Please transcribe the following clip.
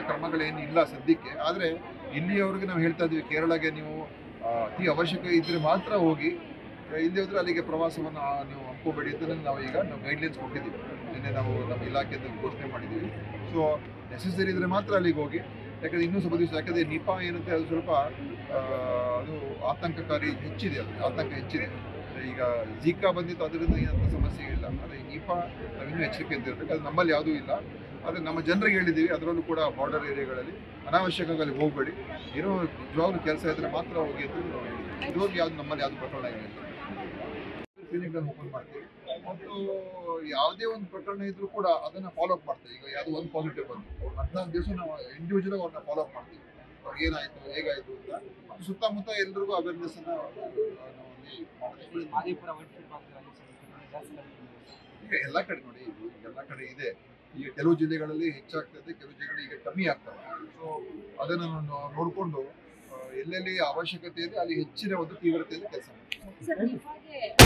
ಕ್ರಮಗಳೇನು ಇಲ್ಲ ಸದ್ಯಕ್ಕೆ ಆದರೆ ಇಲ್ಲಿಯವರೆಗೆ ನಾವು ಹೇಳ್ತಾ ಇದ್ವಿ ಕೇರಳಗೆ ನೀವು ಆ, ಅತಿ ಅವಶ್ಯಕ ಇದ್ರೆ ಮಾತ್ರ ಹೋಗಿ ಇಲ್ಲಿ ಹೋದ್ರೆ ಅಲ್ಲಿಗೆ ಪ್ರವಾಸವನ್ನು ಆ, ನೀವು ಹಮ್ಕೋಬೇಡಿ ಅಂತ ನಾವು ಈಗ ನಾವು ಗೈಡ್ಲೈನ್ಸ್ ಕೊಟ್ಟಿದ್ದೀವಿ ನಿನ್ನೆ ನಾವು ನಮ್ಮ ಇಲಾಖೆಯಿಂದ ಘೋಷಣೆ ಮಾಡಿದ್ದೀವಿ ಸೊ ನೆಸೆಸರಿ ಇದ್ರೆ ಮಾತ್ರ ಅಲ್ಲಿಗೆ ಹೋಗಿ ಯಾಕಂದ್ರೆ ಇನ್ನೂ ಸ್ವಲ್ಪ ದಿವಸ ಯಾಕಂದ್ರೆ ನಿಪಾ ಏನಂತೆ ಅದು ಸ್ವಲ್ಪ ಆ, ಅದು ಆತಂಕಕಾರಿ ಹೆಚ್ಚಿದೆ ಅದು ಆತಂಕ ಹೆಚ್ಚಿದೆ ಈಗ ಜಿಕಾ ಬಂದಿತ್ತು ಅದರಿಂದ ಏನಂತ ಸಮಸ್ಯೆ ಇಲ್ಲ ಆದರೆ ನಿಪಾ ನಾವು ಇನ್ನೂ ಎಚ್ಚರಿಕೆ ಅಂತ ಇರಬೇಕು ಅದು ನಮ್ಮಲ್ಲಿ ಯಾವುದೂ ಇಲ್ಲ ಆದರೆ ನಮ್ಮ ಜನರಿಗೆ ಹೇಳಿದ್ದೀವಿ ಅದರಲ್ಲೂ ಕೂಡ ಬಾರ್ಡರ್ ಏರಿಯಾಗಳಲ್ಲಿ ಅನಾವಶ್ಯಕವಾಗಿ ಅಲ್ಲಿ ಹೋಗಬೇಡಿ ಏನೋ ನಿಜವಾಗ್ಲೂ ಕೆಲಸ ಇದ್ರೆ ಮಾತ್ರ ಹೋಗಿ ಅಂತ ನಾವು ಹೇಳಿದ್ದೀವಿ ಇದುವರೆಗೆ ಯಾವ್ದು ನಮ್ಮಲ್ಲಿ ಯಾವುದು ಪ್ರಕರಣ ಇಲ್ಲ ಕ್ಲಿನಿಕ್ಗಳನ್ನು ಓಪನ್ ಮಾಡ್ತೀವಿ ಮತ್ತು ಯಾವುದೇ ಒಂದು ಪ್ರಕರಣ ಇದ್ರೂ ಕೂಡ ಅದನ್ನ ಫಾಲೋ ಅಪ್ ಮಾಡ್ತೀವಿ ಈಗ ಯಾವುದೋ ಒಂದು ಪಾಸಿಟಿವ್ ಬಂತು ಹದಿನಾಲ್ಕು ದಿವಸ ನಾವು ಇಂಡಿವಿಜುವಲ್ ಆಗಿ ಅವ್ರನ್ನ ಫಾಲೋ ಅಪ್ ಮಾಡ್ತೀವಿ ಅವ್ರಿಗೆ ಏನಾಯ್ತು ಹೇಗಾಯ್ತು ಅಂತ ಮತ್ತು ಸುತ್ತಮುತ್ತ ಎಲ್ರಿಗೂ ಅವೇರ್ನೆಸ್ ಅನ್ನ ನಾವು ಅಲ್ಲಿ ಮಾಡ್ತೀವಿ. ಆದಿಪುರ ವೈಟ್ಫೀಲ್ಡ್ ಭಾಗದಲ್ಲಿ ಸ್ವಲ್ಪ ಜಾಸ್ತಿ ಕಡಿಮೆ ಈಗ ಎಲ್ಲ ಕಡೆ ನೋಡಿ ಈಗ ಎಲ್ಲ ಕಡೆ ಇದೆ ಈಗ ಕೆಲವು ಜಿಲ್ಲೆಗಳಲ್ಲಿ ಹೆಚ್ಚಾಗ್ತದೆ ಕೆಲವು ಜಿಲ್ಲೆಗಳಲ್ಲಿ ಈಗ ಕಮ್ಮಿ ಆಗ್ತವೆ ಸೊ ಅದನ್ನು ನಾವು ನೋಡಿಕೊಂಡು ಎಲ್ಲೆಲ್ಲಿ ಅವಶ್ಯಕತೆ ಇದೆ ಅಲ್ಲಿ ಹೆಚ್ಚಿನ ಒಂದು ತೀವ್ರತೆಯಲ್ಲಿ ಕೆಲಸ ಮಾಡ್ತೀವಿ ಸರ್ ನಿಮಗೆ